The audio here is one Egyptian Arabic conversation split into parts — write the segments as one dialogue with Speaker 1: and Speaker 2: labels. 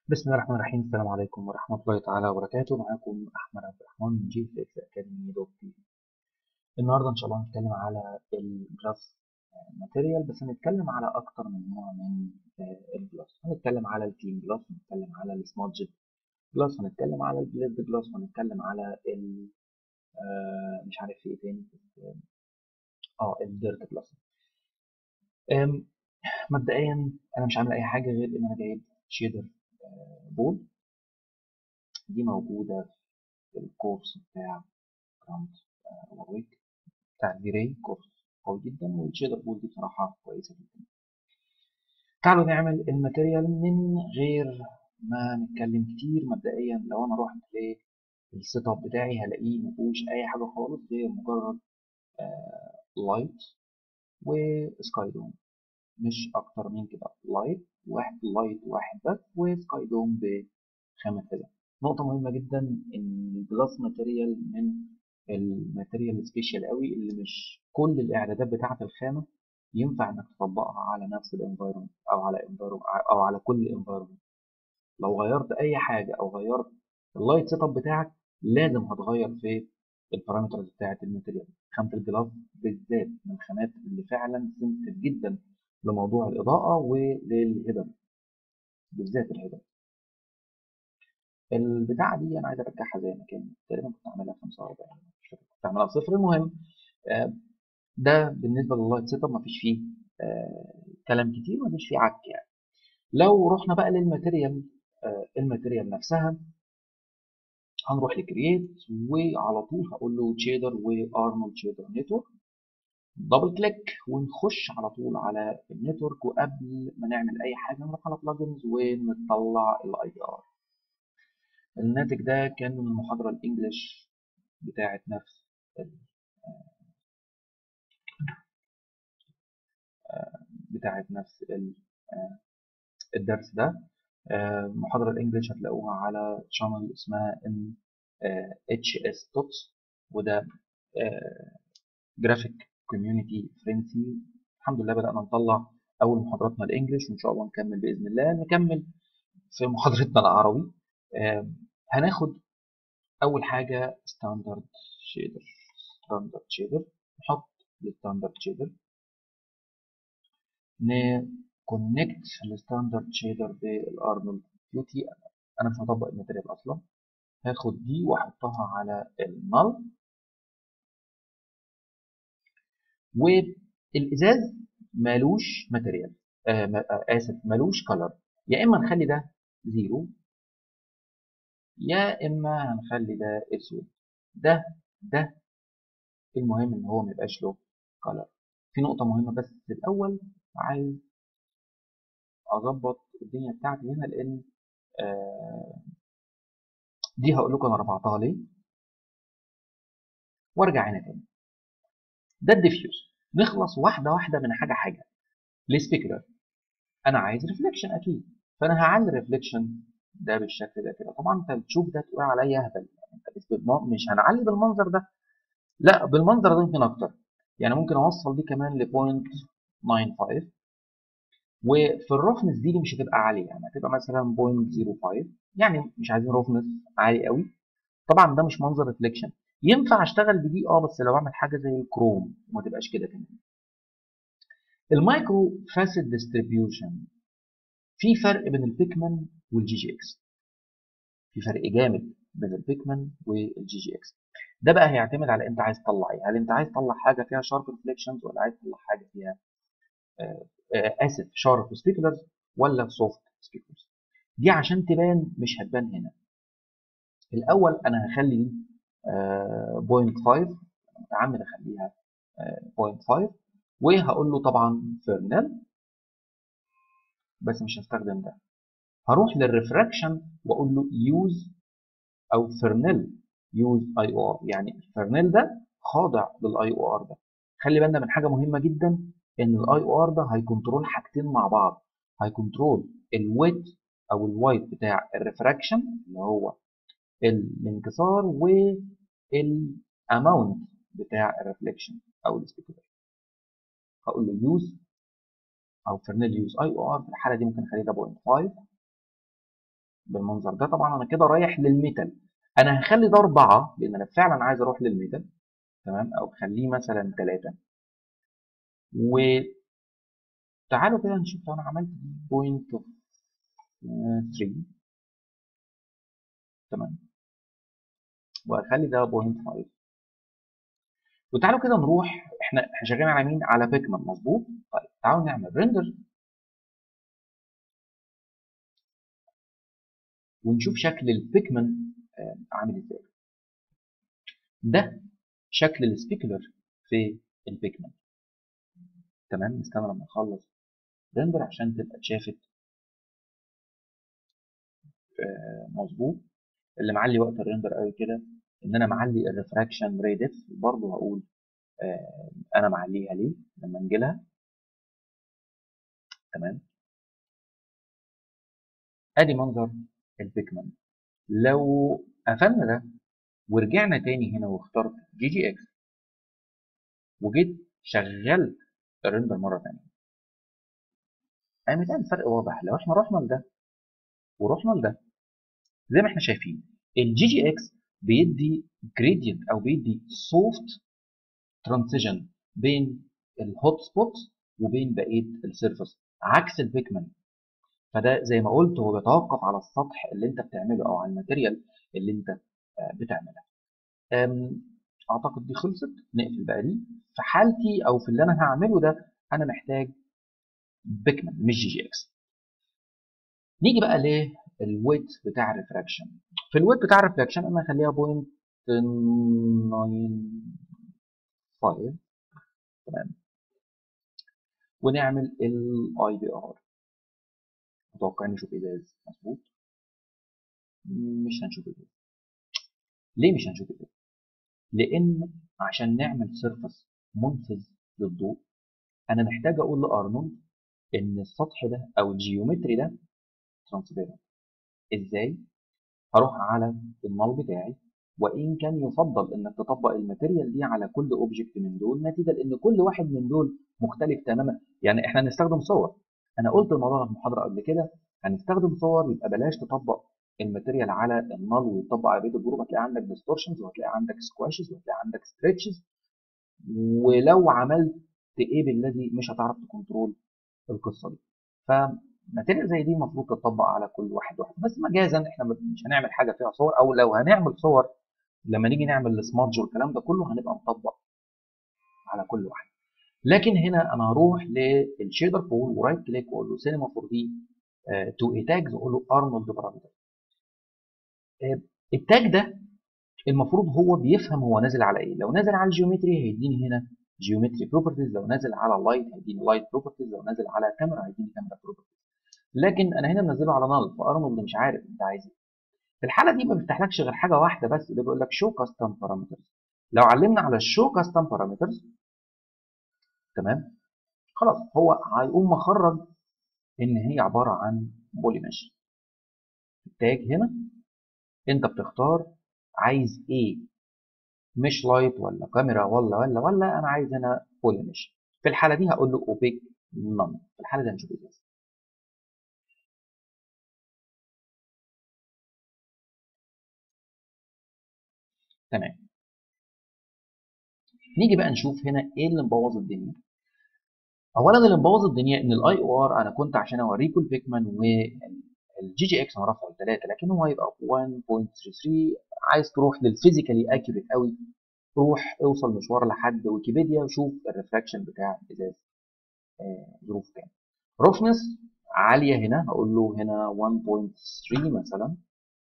Speaker 1: بسم الله الرحمن الرحيم السلام عليكم ورحمة الله تعالى وبركاته معاكم أحمد عبد الرحمن من جي في إكس أكاديمي دوت تي النهاردة إن شاء الله هنتكلم على الجلاس ماتيريال بس هنتكلم على أكتر من نوع من الجلاس هنتكلم على الكلين جلاس هنتكلم على السمادج جلاس هنتكلم على البليزد جلاس وهنتكلم على ال مش عارف في ايه تاني اه الديرت جلاس مبدئيا انا مش عامل اي حاجه غير ان انا جايب شيدر بول دي موجودة في الكورس بتاع جراند وويك بتاع الفيري كورس قوي جدا والشيدر بول دي بصراحة كويسة جدا تعالوا نعمل الماتيريال من غير ما نتكلم كتير مبدئيا لو انا رحت للسيت اب بتاعي هلاقيه مفيهوش اي حاجة خالص غير مجرد لايت وسكاي دوم مش اكتر من كده لايت واحد لايت واحد بس وسكاي دوم بخامة كده نقطة مهمة جدا ان الجلاس ماتيريال من الماتيريال سبيشال قوي اللي مش كل الاعدادات بتاعة الخامة ينفع انك تطبقها على نفس الانفايرمنت او على او على كل انفايرمنت لو غيرت اي حاجة او غيرت اللايت سيت اب بتاعك لازم هتغير في البارامترز بتاعة الماتيريال خامة الجلاس بالذات من الخامات اللي فعلا سنسيتيف جدا لموضوع الإضاءة وللهدم بالذات الهدم البتاعة دي أنا عايز أرجعها زي ما كانت تقريبا كنت عاملها 45 مش فاكر كنت عاملها بصفر المهم ده بالنسبة لللايت سيت اب مفيش فيه كلام كتير مفيش فيه عك يعني لو رحنا بقى للماتيريال الماتيريال نفسها هنروح لكرييت وعلى طول هقول له تشيدر وارنولد تشيدر نتورك دبل كليك ونخش على طول على النتورك وقبل ما نعمل اي حاجه نروح على بلجنز ونطلع الاي بي ار الناتج ده كان من المحاضره الانجليش بتاعه نفس بتاعه نفس الدرس ده المحاضره الانجليش هتلاقوها على شانل اسمها ان اتش اس توتس وده جرافيك كوميونتي فرنسي الحمد لله بدأنا نطلع أول محاضراتنا الإنجليش وإن شاء الله نكمل بإذن الله نكمل في محاضرتنا العربي آه هناخد أول حاجة ستاندرد شيدر ستاندرد شيدر نحط الستاندرد شيدر نكونكت الستاندرد شيدر بالارنولد كيوتي انا مش هطبق الماتيريال اصلا هاخد دي واحطها على النل والازاز مالوش ماتيريال آه اسف مالوش كلر يا اما نخلي ده زيرو يا اما هنخلي ده اسود ده ده المهم ان هو ما يبقاش له كلر في نقطة مهمة بس الأول عايز أظبط الدنيا بتاعتي هنا لأن آه دي هقول لكم أنا رفعتها ليه وأرجع هنا تاني ده الديفيوز نخلص واحده واحده من حاجه حاجه السبيكولر انا عايز ريفليكشن اكيد فانا هعلي الريفليكشن ده بالشكل ده كده طبعا انت بتشوف ده تقول عليا اهبل انت مش هنعلي بالمنظر ده لا بالمنظر ده يمكن اكتر يعني ممكن اوصل دي كمان ل 0.95 وفي الرفنس دي, دي مش هتبقى عاليه يعني هتبقى مثلا 0.05 يعني مش عايزين رفنس عالي قوي طبعا ده مش منظر ريفليكشن ينفع اشتغل بدي اه بس لو اعمل حاجه زي الكروم وما تبقاش كده كمان المايكرو فاسيد ديستريبيوشن في فرق بين البيكمان والجي جي اكس في فرق جامد بين البيكمان والجي جي اكس ده بقى هيعتمد على انت عايز تطلع ايه هل انت عايز تطلع حاجه فيها شارب ريفليكشنز ولا عايز تطلع حاجه فيها آه آه اسف شارب سبيكولرز ولا سوفت سبيكولرز دي عشان تبان مش هتبان هنا الاول انا هخلي دي 0.5 متعمد اخليها 0.5 وهقول له طبعا فيرنل بس مش هستخدم ده هروح للريفراكشن واقول له يوز او فيرنل يوز اي او ار يعني الفيرنل ده خاضع للاي او ار ده خلي بالنا من حاجه مهمه جدا ان الاي او ار ده هيكنترول حاجتين مع بعض هيكنترول الويت او الوايت بتاع الريفراكشن اللي هو الانكسار والاماونت بتاع الريفليكشن او السبيكولر هقول له يوز او فرنيل يوز اي او ار في الحاله دي ممكن اخليه ده 0.5 بالمنظر ده طبعا انا كده رايح للميتال انا هخلي ده اربعه لان انا فعلا عايز اروح للميتال تمام او خليه مثلا ثلاثه وتعالوا كده نشوف لو انا عملت بوينت 3 تمام واخلي ده بوينت 5 وتعالوا كده نروح احنا احنا شغالين على مين على بيكمان مظبوط طيب تعالوا نعمل ريندر ونشوف شكل البيكمان عامل ازاي ده شكل السبيكولر في البيكمان تمام نستنى لما نخلص ريندر عشان تبقى اتشافت مظبوط اللي معلي وقت الريندر قوي كده ان انا معلي الريفراكشن ريدف برضه هقول آه انا معليها ليه لما نجيلها تمام ادي منظر البيكمان لو قفلنا ده ورجعنا تاني هنا واخترت جي جي اكس وجيت شغلت الريندر مره ثانيه قامت الفرق واضح لو احنا رحنا لده ورحنا لده زي ما احنا شايفين الجي جي اكس بيدي جريدينت او بيدي سوفت ترانزيشن بين الهوت سبوت وبين بقيه السيرفس عكس البيكمان فده زي ما قلت هو بيتوقف على السطح اللي انت بتعمله او على الماتيريال اللي انت بتعملها اعتقد دي خلصت نقفل بقى دي في حالتي او في اللي انا هعمله ده انا محتاج بيكمان مش جي جي اكس نيجي بقى للويت بتاع الريفراكشن في الويت بتاع الريفراكشن انا هخليها بوينت 9.5 تمام ونعمل الاي بي ار متوقعين نشوف ازاز مظبوط مش هنشوف ازاز ليه مش هنشوف ازاز لان عشان نعمل سيرفس منفذ للضوء انا محتاج اقول لارنولد ان السطح ده او الجيومتري ده ترانسبيرنت ازاي هروح على النال بتاعي وان كان يفضل انك تطبق الماتيريال دي على كل اوبجكت من دول نتيجه لان كل واحد من دول مختلف تماما يعني احنا هنستخدم صور انا قلت الموضوع ده في محاضره قبل كده هنستخدم صور يبقى بلاش تطبق الماتيريال على النال ويطبق على بقيه الجروب هتلاقي عندك ديستورشنز وهتلاقي عندك سكواشز وهتلاقي عندك ستريتشز ولو عملت ايه بالذي مش هتعرف تكنترول القصه دي فماتيريال زي دي المفروض تطبق على كل واحد واحد بس مجازا احنا مش هنعمل حاجه فيها صور او لو هنعمل صور لما نيجي نعمل السمادج والكلام ده كله هنبقى نطبق على كل واحد لكن هنا انا هروح للشيدر بول ورايت كليك واقول له سينما 4 دي تو اي تاجز واقول له ارنولد بارامتر التاج ده المفروض هو بيفهم هو نازل على ايه لو نازل على الجيومتري هيديني هنا جيومتري بروبرتيز لو نازل على لايت هيديني لايت بروبرتيز لو نازل على كاميرا هيديني كاميرا بروبرتيز لكن انا هنا منزله على نال فارنولد مش عارف انت عايز ايه في الحاله دي ما بيفتحلكش غير حاجه واحده بس اللي بيقول لك شو كاستم بارامترز لو علمنا على الشو كاستم بارامترز تمام خلاص هو هيقوم مخرج ان هي عباره عن بولي ميش التاج هنا انت بتختار عايز ايه مش لايت ولا كاميرا ولا ولا ولا انا عايز هنا بولي ميش في الحاله دي هقول له اوبيك نون في الحاله دي هنشوف ازاي تمام نيجي بقى نشوف هنا ايه اللي مبوظ الدنيا اولا اللي مبوظ الدنيا ان الاي او ار انا كنت عشان اوريكم البيكمان والجي جي اكس انا رافعه لثلاثه لكن هو هيبقى 1.33 عايز تروح للفيزيكالي اكيوريت قوي روح اوصل مشوار لحد ويكيبيديا وشوف الريفراكشن بتاع الازاز آه ظروف كام روفنس عاليه هنا هقول له هنا 1.3 مثلا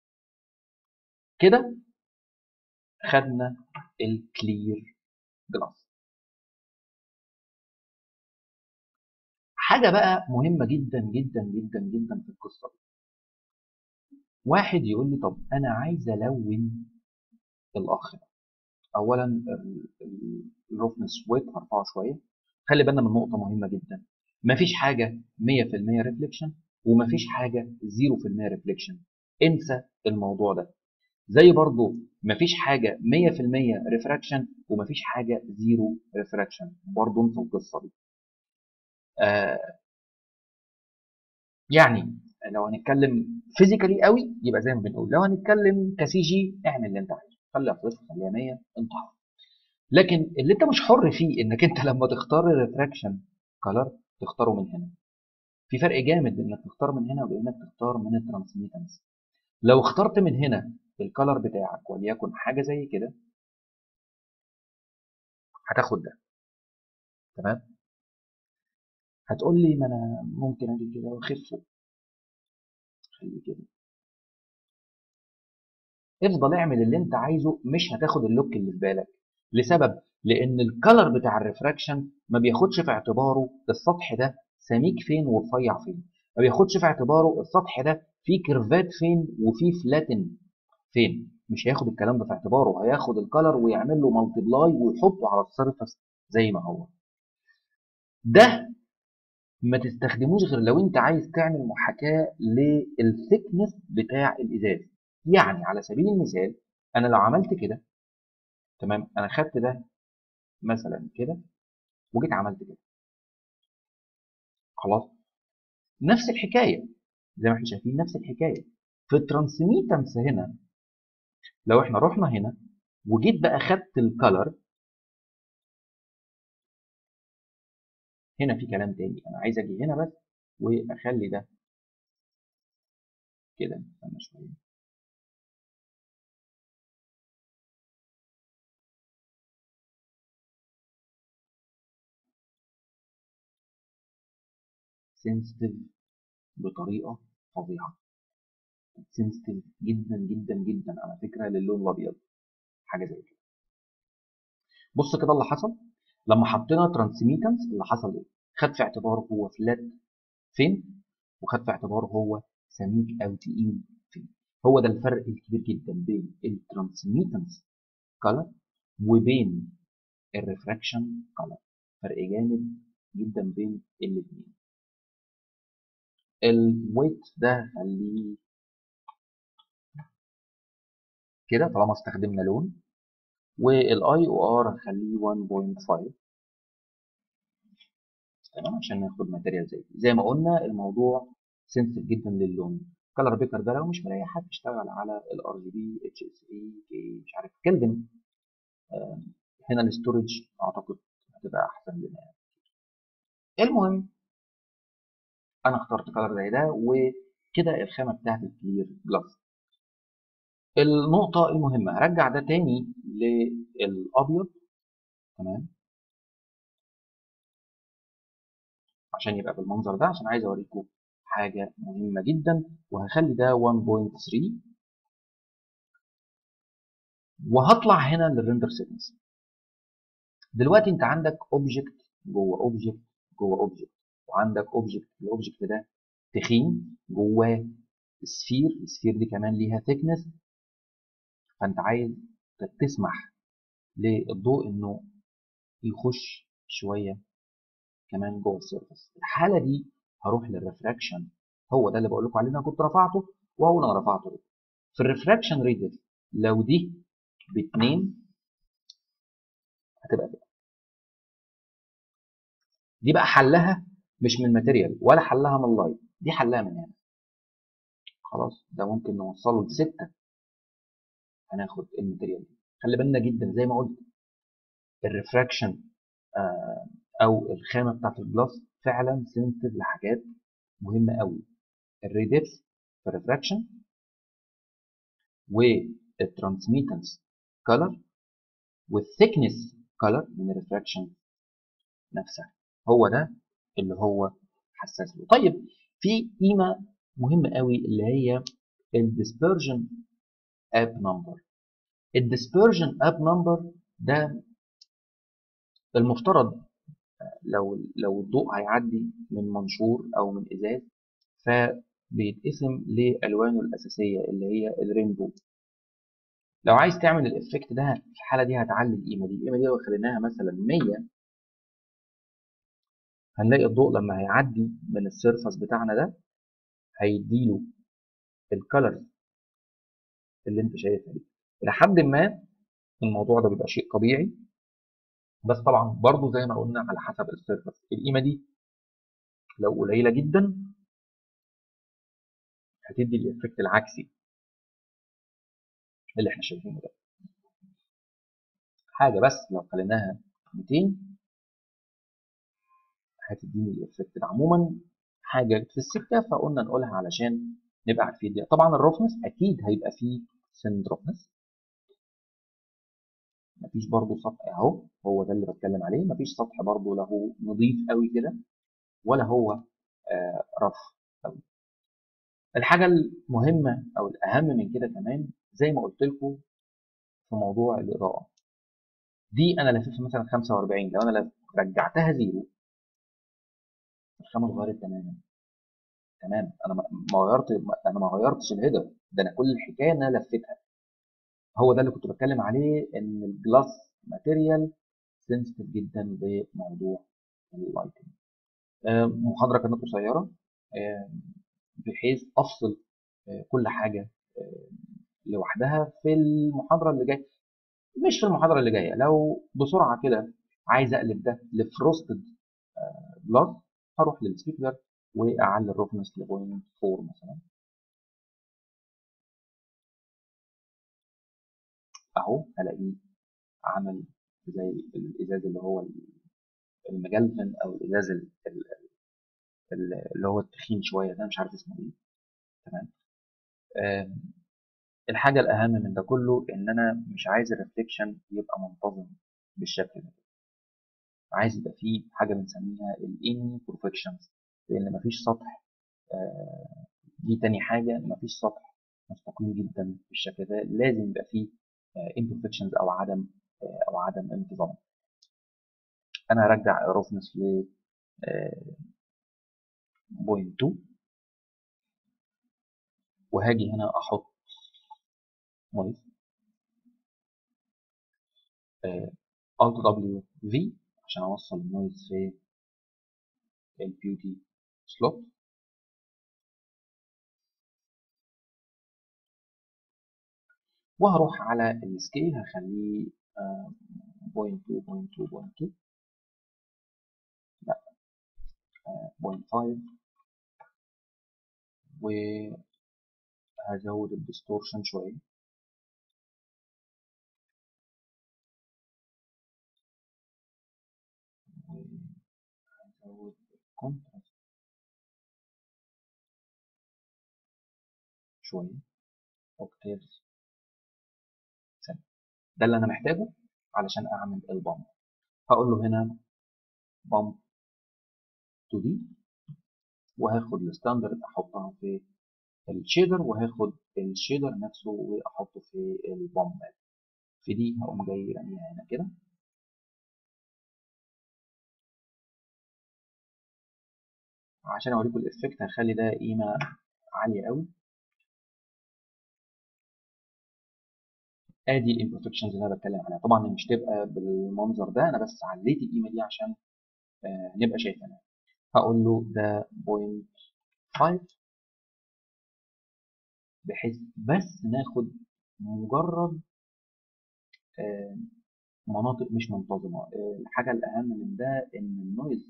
Speaker 1: كده خدنا الكلير جلاس حاجه بقى مهمه جدا جدا جدا جدا في القصه دي واحد يقول لي طب انا عايز الون الاخ ده اولا الروفنس ويت هرفعه شويه خلي بالنا من نقطه مهمه جدا مفيش حاجه 100% ريفليكشن ومفيش حاجه 0% ريفليكشن انسى الموضوع ده زي برضو مفيش حاجه 100% ريفراكشن ومفيش حاجه 0 ريفراكشن برضو انسى القصه دي آه يعني لو هنتكلم فيزيكالي قوي يبقى زي ما بنقول لو هنتكلم كسي جي اعمل اللي انت عايزه خليها صفر خليها 100 انت حر لكن اللي انت مش حر فيه انك انت لما تختار الريفراكشن كلر تختاره من هنا في فرق جامد بين انك تختار من هنا وبين انك تختار من الترانسميتنس لو اخترت من هنا الكلر بتاعك وليكن حاجه زي كده هتاخد ده تمام هتقول لي ما انا ممكن اجي كده واخفه خليه كده افضل اعمل اللي انت عايزه مش هتاخد اللوك اللي في بالك لسبب لان الكلر بتاع الريفراكشن ما بياخدش في اعتباره السطح ده سميك فين ورفيع فين ما بياخدش في اعتباره السطح ده فيه كيرفات فين وفيه فلاتن فين مش هياخد الكلام ده في اعتباره هياخد الكلر ويعمل له مالتيبلاي ويحطه على السيرفس زي ما هو ده ما تستخدموش غير لو انت عايز تعمل محاكاة للثيكنس بتاع الازاز يعني على سبيل المثال انا لو عملت كده تمام انا خدت ده مثلا كده وجيت عملت كده خلاص نفس الحكايه زي ما احنا شايفين نفس الحكايه في الترانسميتنس هنا لو احنا رحنا هنا وجيت بقى خدت الكالر هنا في كلام تاني انا عايز اجي هنا بس واخلي ده كده استنى شويه سنسيتيف بطريقه فظيعه سنسيتيف جدا جدا جدا على فكره للون الابيض حاجه زي كده بص كده اللي حصل لما حطينا ترانسميتنس اللي حصل ايه خد في اعتباره هو فلات فين وخد في اعتباره هو سميك او تقيل فين هو ده الفرق الكبير جدا بين الترانسميتنس كلر وبين الريفراكشن كلر فرق جامد جدا بين الاثنين الويت ده خليه كده طالما استخدمنا لون والاي او ار هخليه 1.5 تمام عشان ناخد ماتيريال زي دي زي ما قلنا الموضوع سنسيتيف جدا للون كلر بيكر ده لو مش ملاقي حد اشتغل على الار جي بي اتش اس اي كي مش عارف كلفن آه هنا الاستورج اعتقد هتبقى احسن لنا يعني. المهم انا اخترت كلر زي ده وكده الخامه بتاعتي كلير جلاس النقطه المهمه هرجع ده تاني للابيض تمام عشان يبقى بالمنظر ده عشان عايز اوريكم حاجه مهمه جدا وهخلي ده 1.3 وهطلع هنا للريندر سيتنس دلوقتي انت عندك اوبجكت جوه اوبجكت جوه اوبجكت وعندك اوبجكت الاوبجكت ده تخين جواه سفير السفير دي كمان ليها ثيكنس فانت عايز تسمح للضوء انه يخش شويه كمان جوه السيرفس الحاله دي هروح للريفراكشن هو ده اللي بقول لكم عليه انا كنت رفعته وهو انا رفعته ده. في الريفراكشن ريديوس لو دي باتنين هتبقى كده دي بقى حلها مش من ماتيريال ولا حلها من اللايت دي حلها من هنا خلاص ده ممكن نوصله لستة هناخد الماتيريال دي خلي بالنا جدا زي ما قلت الريفراكشن آه او الخامه بتاعت الجلاس فعلا سنسيتيف لحاجات مهمه قوي الريديبس في الريفراكشن والترانسميتنس كلر والثيكنس كلر من الريفراكشن نفسها هو ده اللي هو حساس له طيب في قيمه مهمه قوي اللي هي الديسبرجن اب نمبر الديسبرجن اب نمبر ده المفترض لو لو الضوء هيعدي من منشور او من ازاز فبيتقسم لالوانه الاساسيه اللي هي الرينبو لو عايز تعمل الافكت ده في الحاله دي هتعلي القيمه دي القيمه دي لو خليناها مثلا 100 هنلاقي الضوء لما هيعدي من السيرفس بتاعنا ده هيديله الكالر اللي انت شايفها دي الى حد ما الموضوع ده بيبقى شيء طبيعي بس طبعا برضو زي ما قلنا على حسب السيرفس القيمه دي لو قليله جدا هتدي الافكت العكسي اللي احنا شايفينه ده حاجه بس لو خليناها 200 هتديني الافكت ده عموما حاجه في السكه فقلنا نقولها علشان نبقى عارفين دي طبعا الرفنس اكيد هيبقى فيه سند رفنس مفيش برضه سطح اهو هو ده اللي بتكلم عليه مفيش سطح برضه له نظيف قوي كده ولا هو آه رف قوي الحاجه المهمه او الاهم من كده كمان زي ما قلت لكم في موضوع الاضاءه دي انا لفيتها مثلا 45 لو انا رجعتها زيرو الخامه اتغيرت تماما تماما انا ما غيرت انا ما غيرتش الهيدر ده انا كل الحكايه ان انا لفيتها هو ده اللي كنت بتكلم عليه ان الجلاس ماتيريال سنسيتيف جدا لموضوع اللايتنج محاضره كانت قصيره بحيث افصل كل حاجه لوحدها في المحاضره اللي جايه مش في المحاضره اللي جايه لو بسرعه كده عايز اقلب ده لفروستد جلاس هروح للسبيكلر واعلي الرفنس ل 0.4 مثلا اهو هلاقيه عمل زي الازاز اللي هو المجلفن او الازاز اللي هو التخين شويه ده مش عارف اسمه ايه تمام الحاجه الاهم من ده كله ان انا مش عايز الريفليكشن يبقى منتظم بالشكل ده عايز يبقى فيه حاجه بنسميها الامبرفكشنز لان مفيش سطح دي تاني حاجه مفيش سطح مستقيم جدا بالشكل ده لازم يبقى فيه imperfections او عدم او عدم انتظام انا هرجع رفنس ل بوينت 2 وهاجي هنا احط نويز Alt W V عشان اوصل النويز في البيوتي سلوت وهروح على السكيل هخليه بوينت 2 بوينت 2 بوينت 2 لا بوينت 5 وهزود الديستورشن شوية وهزود الكونتراست شوية اوكتيفز ده اللي انا محتاجه علشان اعمل البامب هقول له هنا بامب تو دي وهاخد الستاندرد احطها في الشيدر وهاخد الشيدر نفسه واحطه في البامب في دي هقوم جاي راميها هنا كده عشان اوريكم الافكت هخلي ده قيمه عاليه قوي ادي الامبرفكشنز اللي انا بتكلم عليها طبعا مش تبقى بالمنظر ده انا بس عليت القيمه دي عشان آه نبقى شايفينها هقول له ده بوينت 5 بحيث بس ناخد مجرد آه مناطق مش منتظمه آه الحاجه الاهم من ده ان النويز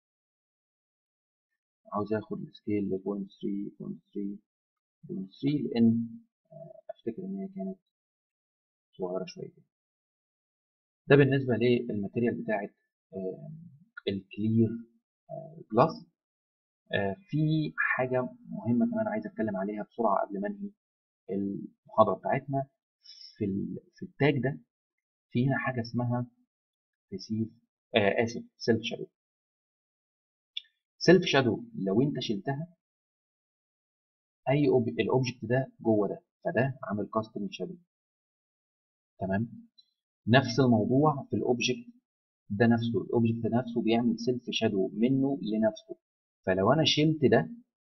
Speaker 1: عاوز اخد السكيل ل 0.3 0.3 0.3 لان افتكر ان هي كانت صغيره شويه كده ده بالنسبه للماتيريال بتاعه الكلير جلاس في حاجه مهمه كمان عايز اتكلم عليها بسرعه قبل ما انهي المحاضره بتاعتنا في في التاج ده في هنا حاجه اسمها ريسيف آه اسف سيلف شادو سيلف شادو لو انت شلتها اي الاوبجكت ده جوه ده فده عامل كاستم شادو تمام نفس الموضوع في الاوبجكت ده نفسه الاوبجكت نفسه بيعمل سيلف شادو منه لنفسه فلو انا شلت ده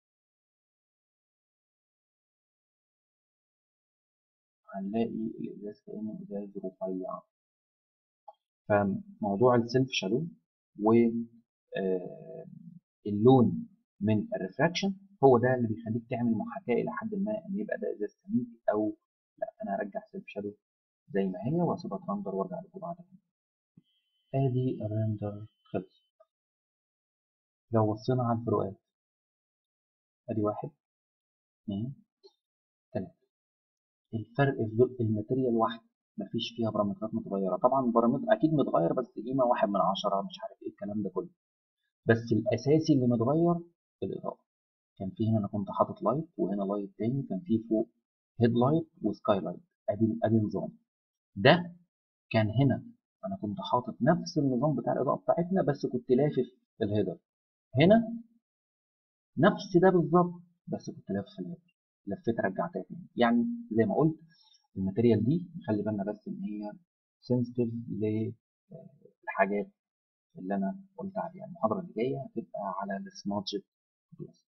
Speaker 1: هنلاقي الازاز كانه ازاز رفيع فموضوع السيلف شادو واللون من الريفراكشن هو ده اللي بيخليك تعمل محاكاه الى حد ما ان يبقى ده ازاز سميك او لا انا هرجع سيلف شادو زي ما هي واسيبها ترندر وارجع لكم بعد كده ادي الرندر خلص لو بصينا على الفروقات ادي واحد اثنين الفرق في الماتيريال واحد مفيش فيها بارامترات متغيره طبعا البارامتر اكيد متغير بس قيمه واحد من عشرة مش عارف ايه الكلام ده كله بس الاساسي اللي متغير الاضاءه كان في هنا انا كنت حاطط لايت وهنا لايت تاني كان في فوق هيد لايت وسكاي لايت ادي ادي نظام ده كان هنا انا كنت حاطط نفس النظام بتاع الاضاءه بتاعتنا بس كنت لافف الهيدر هنا نفس ده بالظبط بس كنت لافف الهيدر لفيت رجعتها تاني يعني زي ما قلت الماتيريال دي نخلي بالنا بس ان هي سنسيتيف للحاجات اللي انا قلت عليها المحاضره اللي جايه هتبقى على السمارت جيت بلس